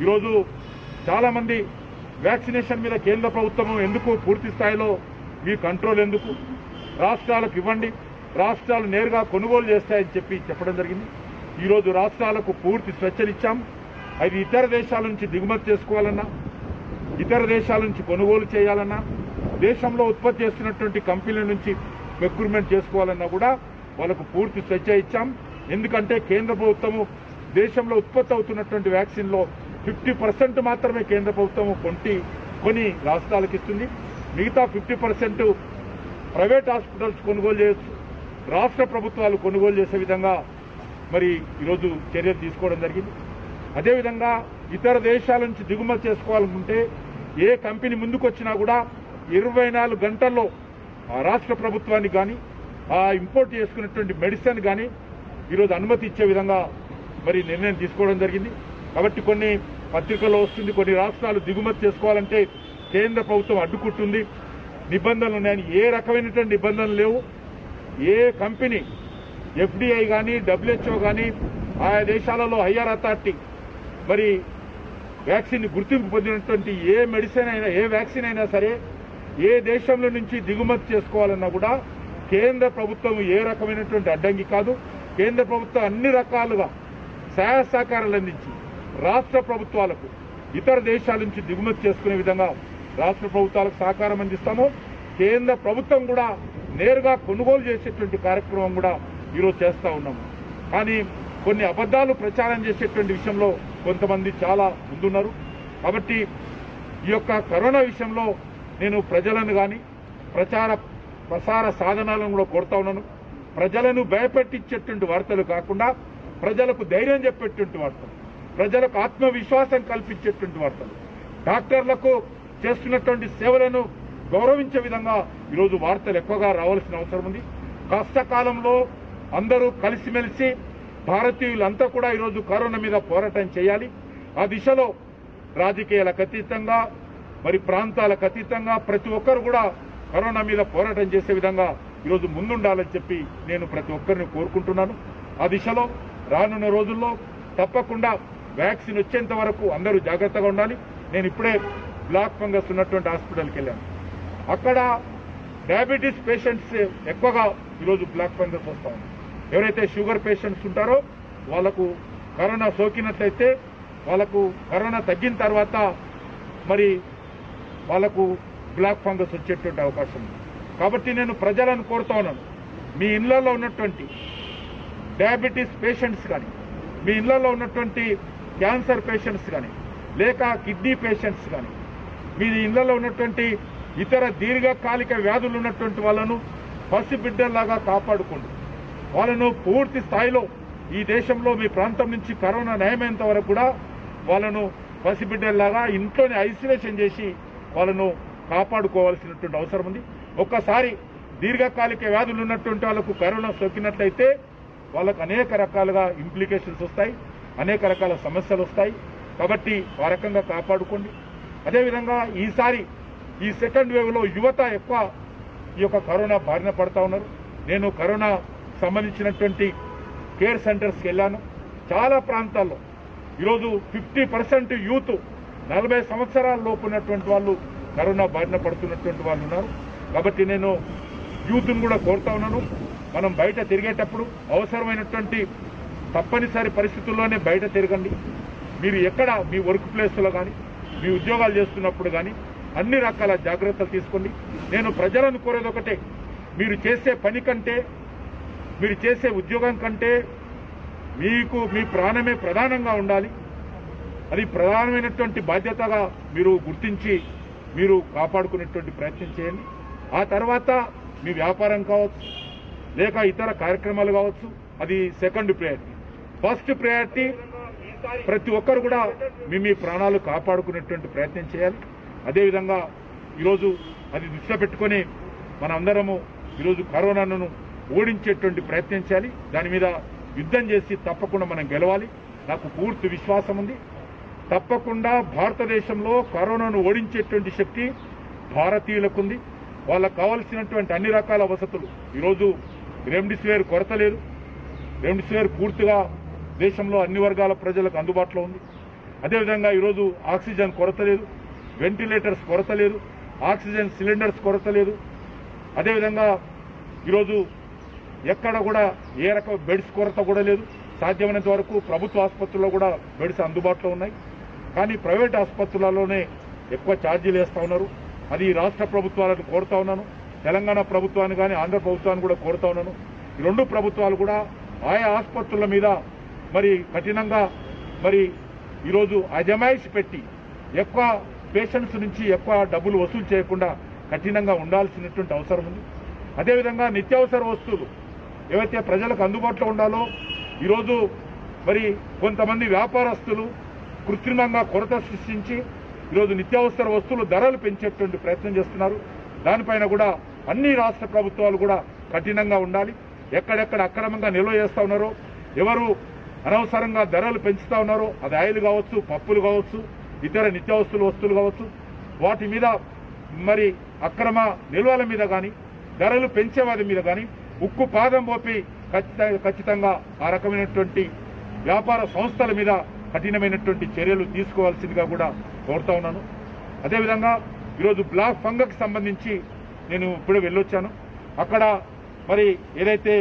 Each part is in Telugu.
ఈరోజు చాలా మంది వ్యాక్సినేషన్ మీద కేంద్ర ప్రభుత్వం ఎందుకు పూర్తి స్థాయిలో మీ కంట్రోల్ ఎందుకు రాష్ట్రాలకు ఇవ్వండి రాష్ట్రాలు నేరుగా కొనుగోలు చేస్తాయని చెప్పి చెప్పడం జరిగింది ఈరోజు రాష్ట్రాలకు పూర్తి స్వేచ్ఛనిచ్చాం అది ఇతర దేశాల నుంచి దిగుమతి చేసుకోవాలన్నా ఇతర దేశాల నుంచి కొనుగోలు చేయాలన్నా దేశంలో ఉత్పత్తి చేస్తున్నటువంటి కంపెనీల నుంచి ప్రొక్యూర్మెంట్ చేసుకోవాలన్నా కూడా వాళ్ళకు పూర్తి స్వేచ్ఛ ఇచ్చాం ఎందుకంటే కేంద్ర ప్రభుత్వము దేశంలో ఉత్పత్తి అవుతున్నటువంటి వ్యాక్సిన్లో ఫిఫ్టీ పర్సెంట్ మాత్రమే కేంద్ర ప్రభుత్వం కొంటి కొని రాష్ట్రాలకు ఇస్తుంది మిగతా ఫిఫ్టీ పర్సెంట్ ప్రైవేట్ హాస్పిటల్స్ కొనుగోలు చేయొచ్చు రాష్ట్ర ప్రభుత్వాలు కొనుగోలు చేసే విధంగా మరి ఈరోజు చర్యలు తీసుకోవడం జరిగింది అదేవిధంగా ఇతర దేశాల నుంచి దిగుమతి చేసుకోవాలనుకుంటే ఏ కంపెనీ ముందుకు వచ్చినా కూడా ఇరవై నాలుగు గంటల్లో ఆ రాష్ట్ర ప్రభుత్వానికి కానీ ఆ ఇంపోర్ట్ చేసుకున్నటువంటి మెడిసిన్ కానీ ఈరోజు అనుమతి ఇచ్చే విధంగా మరి నిర్ణయం తీసుకోవడం జరిగింది కాబట్టి కొన్ని పత్రికల్లో వస్తుంది కొన్ని రాష్ట్రాలు దిగుమతి చేసుకోవాలంటే కేంద్ర ప్రభుత్వం అడ్డుకుంటుంది నిబంధనలు ఉన్నాయని ఏ రకమైనటువంటి నిబంధనలు లేవు ఏ కంపెనీ ఎఫ్డిఐ కానీ డబ్ల్యూహెచ్ఓ కానీ ఆయా దేశాలలో హయ్యర్ అథారిటీ మరి వ్యాక్సిన్ గుర్తింపు పొందినటువంటి ఏ మెడిసిన్ అయినా ఏ వ్యాక్సిన్ అయినా సరే ఏ దేశంలో నుంచి దిగుమతి చేసుకోవాలన్నా కూడా కేంద్ర ప్రభుత్వం ఏ రకమైనటువంటి అడ్డంకి కాదు కేంద్ర ప్రభుత్వం అన్ని రకాలుగా సహాయ సహకారాలు అందించి రాష్ట్ర ప్రభుత్వాలకు ఇతర దేశాల నుంచి దిగుమతి చేసుకునే విధంగా రాష్ట్ర ప్రభుత్వాలకు సహకారం అందిస్తాము కేంద్ర ప్రభుత్వం కూడా నేరుగా కొనుగోలు చేసేటువంటి కార్యక్రమం కూడా ఈరోజు చేస్తా ఉన్నాము కానీ కొన్ని అబద్దాలు ప్రచారం చేసేటువంటి విషయంలో కొంతమంది చాలా ముందున్నారు కాబట్టి ఈ యొక్క కరోనా విషయంలో నేను ప్రజలను కానీ ప్రచార ప్రసార సాధనాలను కూడా కోరుతా ఉన్నాను ప్రజలను భయపెట్టించేటువంటి వార్తలు కాకుండా ప్రజలకు ధైర్యం చెప్పేటువంటి వార్తలు ప్రజలకు ఆత్మవిశ్వాసం కల్పించేటువంటి వార్తలు డాక్టర్లకు చేస్తున్నటువంటి సేవలను గౌరవించే విధంగా ఈరోజు వార్తలు ఎక్కువగా రావాల్సిన అవసరం ఉంది కష్టకాలంలో అందరూ కలిసిమెలిసి భారతీయులంతా కూడా ఈరోజు కరోనా మీద పోరాటం చేయాలి ఆ దిశలో రాజకీయాలకు అతీతంగా మరి ప్రాంతాలకు అతీతంగా ప్రతి ఒక్కరు కూడా కరోనా మీద పోరాటం చేసే విధంగా ఈరోజు ముందుండాలని చెప్పి నేను ప్రతి ఒక్కరిని కోరుకుంటున్నాను ఆ దిశలో రానున్న రోజుల్లో తప్పకుండా వ్యాక్సిన్ వచ్చేంత వరకు అందరూ జాగ్రత్తగా ఉండాలి నేను ఇప్పుడే బ్లాక్ ఫంగస్ ఉన్నటువంటి హాస్పిటల్కి వెళ్ళాను అక్కడ డయాబెటీస్ పేషెంట్స్ ఎక్కువగా ఈరోజు బ్లాక్ ఫంగస్ వస్తా ఉంది ఎవరైతే షుగర్ పేషెంట్స్ ఉంటారో వాళ్ళకు కరోనా సోకినట్లయితే వాళ్ళకు కరోనా తగ్గిన తర్వాత మరి వాళ్ళకు బ్లాక్ ఫంగస్ వచ్చేటువంటి అవకాశం ఉంది కాబట్టి నేను ప్రజలను కోరుతా ఉన్నాను మీ ఇళ్లలో ఉన్నటువంటి డయాబెటీస్ పేషెంట్స్ కానీ మీ ఇళ్లలో ఉన్నటువంటి క్యాన్సర్ పేషెంట్స్ కానీ లేక కిడ్నీ పేషెంట్స్ కానీ మీ ఇళ్లలో ఉన్నటువంటి ఇతర దీర్ఘకాలిక వ్యాధులు ఉన్నటువంటి వాళ్ళను పసిబిడ్డల్లాగా కాపాడుకోండి వాళ్ళను పూర్తి స్థాయిలో ఈ దేశంలో మీ ప్రాంతం నుంచి కరోనా నయమైనంత వరకు కూడా వాళ్ళను పసిబిడ్డల్లాగా ఇంట్లోనే ఐసోలేషన్ చేసి వాళ్ళను కాపాడుకోవాల్సినటువంటి అవసరం ఉంది ఒక్కసారి దీర్ఘకాలిక వ్యాధులు ఉన్నటువంటి వాళ్ళకు కరోనా సోకినట్లయితే వాళ్ళకు అనేక రకాలుగా ఇంప్లికేషన్స్ వస్తాయి అనేక రకాల సమస్యలు వస్తాయి కాబట్టి ఆ రకంగా కాపాడుకోండి అదేవిధంగా ఈసారి ఈ సెకండ్ వేవ్ లో యువత ఎక్కువ ఈ యొక్క కరోనా బారిన పడతా ఉన్నారు నేను కరోనా సంబంధించినటువంటి కేర్ సెంటర్స్కి వెళ్ళాను చాలా ప్రాంతాల్లో ఈరోజు ఫిఫ్టీ పర్సెంట్ యూత్ నలభై సంవత్సరాల లోపు ఉన్నటువంటి వాళ్ళు కరోనా బారిన పడుతున్నటువంటి వాళ్ళు ఉన్నారు కాబట్టి నేను యూత్ను కూడా కోరుతా ఉన్నాను మనం బయట తిరిగేటప్పుడు అవసరమైనటువంటి తప్పనిసరి పరిస్థితుల్లోనే బయట తిరగండి మీరు ఎక్కడ మీ వర్క్ ప్లేస్లో కానీ మీ ఉద్యోగాలు చేస్తున్నప్పుడు కానీ అన్ని రకాల జాగ్రత్తలు తీసుకోండి నేను ప్రజలను కోరేది ఒకటే మీరు చేసే పని కంటే మీరు చేసే ఉద్యోగం కంటే మీకు మీ ప్రాణమే ప్రధానంగా ఉండాలి అది ప్రధానమైనటువంటి బాధ్యతగా మీరు గుర్తించి మీరు కాపాడుకునేటువంటి ప్రయత్నం చేయండి ఆ తర్వాత మీ వ్యాపారం కావచ్చు లేక ఇతర కార్యక్రమాలు కావచ్చు అది సెకండ్ ప్రయారిటీ ఫస్ట్ ప్రయారిటీ ప్రతి ఒక్కరు కూడా మీ మీ ప్రాణాలు కాపాడుకునేటువంటి ప్రయత్నం చేయాలి అదేవిధంగా ఈరోజు అది దృష్టిలో పెట్టుకొని మనందరము ఈరోజు కరోనాను ఓడించేటువంటి ప్రయత్నం చేయాలి దాని మీద యుద్ధం చేసి తప్పకుండా మనం గెలవాలి నాకు పూర్తి విశ్వాసం ఉంది తప్పకుండా భారతదేశంలో కరోనాను ఓడించేటువంటి శక్తి భారతీయులకు ఉంది వాళ్ళకు కావలసినటువంటి అన్ని రకాల వసతులు ఈరోజు రెమ్డిసివిర్ కొరత లేదు రెమ్డిసివిర్ పూర్తిగా దేశంలో అన్ని వర్గాల ప్రజలకు అందుబాటులో ఉంది అదేవిధంగా ఈరోజు ఆక్సిజన్ కొరత లేదు వెంటిలేటర్స్ కొరత లేదు ఆక్సిజన్ సిలిండర్స్ కొరత లేదు అదేవిధంగా ఈరోజు ఎక్కడ కూడా ఏ రకం బెడ్స్ కొరత కూడా లేదు సాధ్యమైనంత వరకు ప్రభుత్వ ఆసుపత్రుల్లో కూడా బెడ్స్ అందుబాటులో ఉన్నాయి కానీ ప్రైవేట్ ఆసుపత్రులలోనే ఎక్కువ ఛార్జీలు వేస్తా ఉన్నారు అది రాష్ట్ర ప్రభుత్వాలను కోరుతా ఉన్నాను తెలంగాణ ప్రభుత్వాన్ని కానీ ఆంధ్ర ప్రభుత్వాన్ని కూడా కోరుతా ఉన్నాను ఈ రెండు ప్రభుత్వాలు కూడా ఆయా ఆసుపత్రుల మీద మరి కఠినంగా మరి ఈరోజు అజమాయిషి పెట్టి ఎక్కువ పేషెంట్స్ నుంచి ఎక్కువ డబ్బులు వసూలు చేయకుండా కఠినంగా ఉండాల్సినటువంటి అవసరం ఉంది అదేవిధంగా నిత్యావసర వస్తువులు ఏవైతే ప్రజలకు అందుబాటులో ఉండాలో ఈరోజు మరి కొంతమంది వ్యాపారస్తులు కృత్రిమంగా కొరత సృష్టించి ఈరోజు నిత్యావసర వస్తువులు ధరలు పెంచేటువంటి ప్రయత్నం చేస్తున్నారు దానిపైన కూడా అన్ని రాష్ట్ర ప్రభుత్వాలు కూడా కఠినంగా ఉండాలి ఎక్కడెక్కడ అక్రమంగా నిల్వ చేస్తా ఉన్నారో ఎవరు అనవసరంగా ధరలు పెంచుతా ఉన్నారో అది ఆయిల్ కావచ్చు పప్పులు కావచ్చు ఇతర నిత్యావసర వస్తువులు కావచ్చు వాటి మీద మరి అక్రమ నిల్వల మీద కానీ ధరలు పెంచే వారి మీద కానీ ఉక్కు పాదం మోపి ఖచ్చిత- ఖచ్చితంగా ఆ రకమైనటువంటి వ్యాపార సంస్థల మీద కఠినమైనటువంటి చర్యలు తీసుకోవాల్సిందిగా కూడా కోరుతా ఉన్నాను అదేవిధంగా ఈరోజు బ్లాక్ ఫంగకు సంబంధించి నేను ఇప్పుడే వెళ్ళొచ్చాను అక్కడ మరి ఏదైతే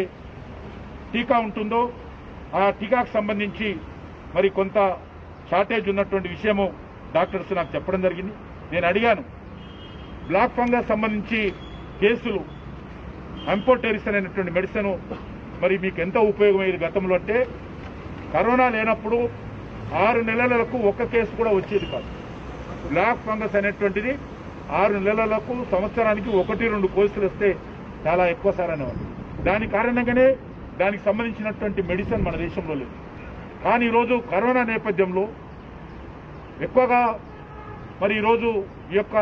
టీకా ఉంటుందో ఆ టీకాకు సంబంధించి మరి కొంత షార్టేజ్ ఉన్నటువంటి విషయము డాక్టర్స్ నాకు చెప్పడం జరిగింది నేను అడిగాను బ్లాక్ ఫంగస్ సంబంధించి కేసులు అంపోటెరిసన్ అనేటువంటి మెడిసిన్ మరి మీకు ఎంత ఉపయోగమయ్యేది గతంలో అంటే కరోనా లేనప్పుడు ఆరు నెలలకు ఒక్క కేసు కూడా వచ్చేది కాదు బ్లాక్ ఫంగస్ అనేటువంటిది ఆరు నెలలకు సంవత్సరానికి ఒకటి రెండు కోర్సులు వస్తే చాలా ఎక్కువ సార్ అనేవాళ్ళు దాని కారణంగానే దానికి సంబంధించినటువంటి మెడిసిన్ మన దేశంలో లేదు కానీ ఈరోజు కరోనా నేపథ్యంలో ఎక్కువగా మరి ఈరోజు ఈ యొక్క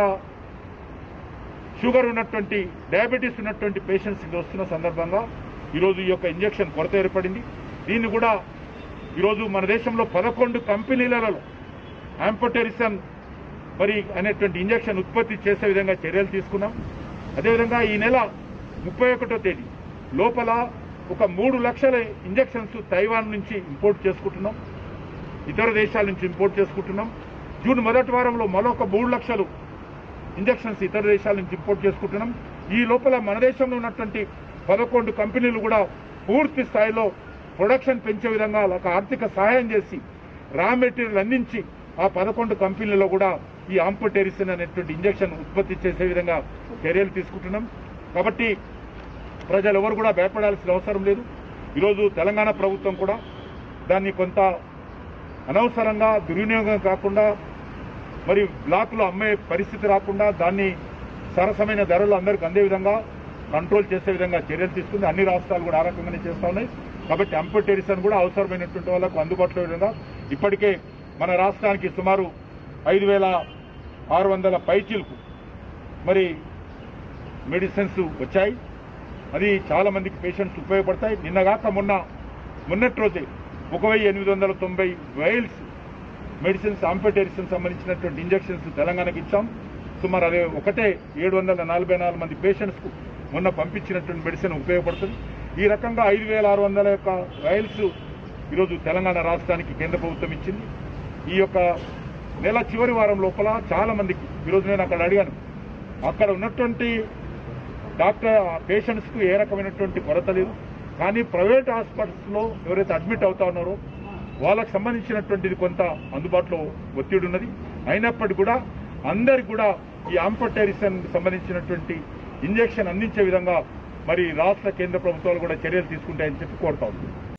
షుగర్ ఉన్నటువంటి డయాబెటీస్ ఉన్నటువంటి పేషెంట్స్ ఇది వస్తున్న సందర్భంగా ఈరోజు ఈ యొక్క ఇంజెక్షన్ కొరత ఏర్పడింది దీన్ని కూడా ఈరోజు మన దేశంలో పదకొండు కంపెనీలలో ఆంపోటెరిసన్ మరి అనేటువంటి ఇంజెక్షన్ ఉత్పత్తి చేసే విధంగా చర్యలు తీసుకున్నాం అదేవిధంగా ఈ నెల ముప్పై ఒకటో తేదీ లోపల ఒక మూడు లక్షల ఇంజెక్షన్స్ తైవాన్ నుంచి ఇంపోర్ట్ చేసుకుంటున్నాం ఇతర దేశాల నుంచి ఇంపోర్ట్ చేసుకుంటున్నాం జూన్ మొదటి వారంలో మరొక మూడు లక్షలు ఇంజెక్షన్స్ ఇతర దేశాల నుంచి ఇంపోర్ట్ చేసుకుంటున్నాం ఈ లోపల మన దేశంలో ఉన్నటువంటి పదకొండు కంపెనీలు కూడా పూర్తి స్థాయిలో ప్రొడక్షన్ పెంచే విధంగా ఒక ఆర్థిక సహాయం చేసి రా మెటీరియల్ అందించి ఆ పదకొండు కంపెనీలలో కూడా ఈ ఆంపోటెరిసిన్ అనేటువంటి ఇంజెక్షన్ ఉత్పత్తి చేసే విధంగా చర్యలు తీసుకుంటున్నాం కాబట్టి ప్రజలు ఎవరు కూడా భయపడాల్సిన అవసరం లేదు ఈరోజు తెలంగాణ ప్రభుత్వం కూడా దాన్ని కొంత అనవసరంగా దుర్వినియోగం కాకుండా మరి బ్లాక్లో అమ్మే పరిస్థితి రాకుండా దాన్ని సరసమైన ధరలు అందరికి అందే విధంగా కంట్రోల్ చేసే విధంగా చర్యలు తీసుకుంది అన్ని రాష్ట్రాలు కూడా ఆ రకంగానే చేస్తా ఉన్నాయి కాబట్టి అంపటెరిసన్ కూడా అవసరమైనటువంటి వాళ్ళకు అందుబాటులో విధంగా ఇప్పటికే మన రాష్ట్రానికి సుమారు ఐదు వేల ఆరు వందల పైచీలకు మరి మెడిసిన్స్ వచ్చాయి అది చాలా మందికి పేషెంట్స్ ఉపయోగపడతాయి నిన్నగాక మొన్న మొన్నటి రోజే ఒక వెయ్యి ఎనిమిది వందల తొంభై వైల్స్ మెడిసిన్స్ ఆంపెటెరిసిన్ సంబంధించినటువంటి ఇంజెక్షన్స్ తెలంగాణకి ఇచ్చాం సుమారు అదే ఒకటే ఏడు వందల నలభై నాలుగు మంది పేషెంట్స్ కు మొన్న పంపించినటువంటి మెడిసిన్ ఉపయోగపడుతుంది ఈ రకంగా ఐదు వేల ఆరు వందల యొక్క వైల్స్ ఈరోజు తెలంగాణ రాష్ట్రానికి కేంద్ర ప్రభుత్వం ఇచ్చింది ఈ యొక్క నెల చివరి వారం లోపల చాలా మందికి ఈరోజు నేను అక్కడ అడిగాను అక్కడ ఉన్నటువంటి డాక్టర్ పేషెంట్స్ కు ఏ రకమైనటువంటి కొరత లేదు కానీ ప్రైవేట్ హాస్పిటల్స్ లో ఎవరైతే అడ్మిట్ అవుతా ఉన్నారో వాళ్ళకు సంబంధించినటువంటిది కొంత అందుబాటులో ఒత్తిడి ఉన్నది అయినప్పటికీ కూడా అందరికి కూడా ఈ ఆంపటైరిసన్ సంబంధించినటువంటి ఇంజెక్షన్ అందించే విధంగా మరి రాష్ట్ర కేంద్ర ప్రభుత్వాలు కూడా చర్యలు తీసుకుంటాయని చెప్పి కోరుతా ఉన్నాం